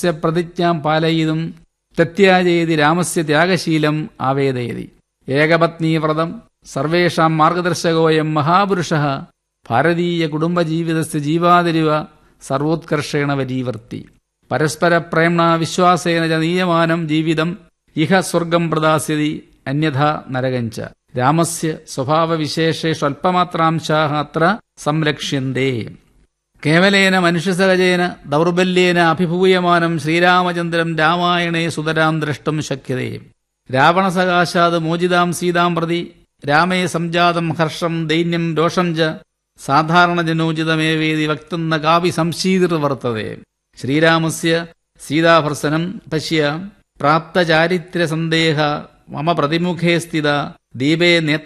ധർമ്മസ്യ പ്രതിജ്ഞാം പാലയിതും തെത്യാജയതി രാമസ്യ ത്യാഗശീലം ആവേദയതി ഏകപത്നീവ്രതം സർവേഷാം മാർഗദർശകോയം മഹാപുരുഷ ഭാരതീയ കുടുംബജീവിതസ്യ ജീവാതിരിവ സർവോത്കർഷേണ വരീവർത്തി പരസ്പര പ്രേംണ വിശ്വാസേന ച നീയമാനം ജീവിതം ഇഹ സ്വർഗം പ്രദാസ്യതി അന്യഥ നരകഞ്ച രാമസ്യ സ്വഭാവവിശേഷേഷു അല്പമാത്രാംശാ അത്ര സംരക്ഷ്യന്തേ കേവലേന മനുഷ്യസഹജേന ദൗർബല്യേന അഭിഭൂയമാനം ശ്രീരാമചന്ദ്രം രാമായണേ സുതരാം ദ്രഷ്ടും ശക്യതേ രാവണസകാശാത് മോചിതാം സീതാം പ്രതി രാമേ സംജാതം ഹർഷം ദൈന്യം രോഷം ച സാധാരണജനോചിതമേവേദി വക്തുന്ന കാവി സംശീതിർവർത്തതേ ശ്രീരാമസ്യ സീതാഭർസനം പശ്യ പ്രാപ്തചാരിത്രസന്ദേഹ മമ പ്രതിമുഖേ സ്ഥിത ദീപേ